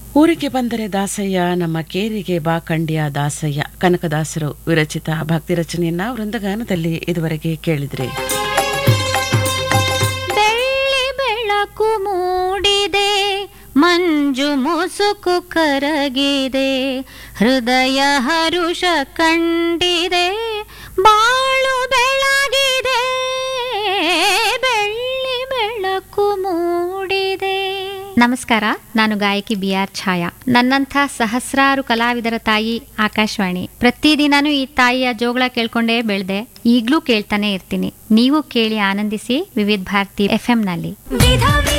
ಊರಿಗೆ ಬಂದರೆ ದಾಸಯ್ಯ ನಮ್ಮ ಕೇರಿಗೆ ಬಾ ಕಂಡ್ಯ ದಾಸಯ್ಯ ಕನಕದಾಸರು ವಿರಚಿತ ಭಕ್ತಿ ರಚನೆಯನ್ನ ವೃಂದಗಾನದಲ್ಲಿ ಇದುವರೆಗೆ ಕೇಳಿದ್ರಿ ಬೆಳ್ಳಿ ಬೆಳಕು ಮೂಡಿದೆ ಮಂಜು ಮುಸುಕು ಕರಗಿದೆ ಹೃದಯ ಹರುಷ ಕಂಡಿದೆ ಬಾಳು ಬೆಳಗಿದೆ ಬೆಳ್ಳಿ ಬೆಳಕು ಮೂಡಿದೆ ನಮಸ್ಕಾರ ನಾನು ಗಾಯಕಿ ಬಿ ಆರ್ ಛಾಯಾ ನನ್ನಂಥ ಸಹಸ್ರಾರು ಕಲಾವಿದರ ತಾಯಿ ಆಕಾಶವಾಣಿ ಪ್ರತಿದಿನಾನು ಈ ತಾಯಿಯ ಜೋಗಳ ಕೇಳ್ಕೊಂಡೇ ಬೆಳೆದೆ ಈಗ್ಲೂ ಕೇಳ್ತಾನೆ ಇರ್ತೀನಿ ನೀವು ಕೇಳಿ ಆನಂದಿಸಿ ವಿವಿಧ ಭಾರತಿ ಎಫ್ ನಲ್ಲಿ ವಿಧ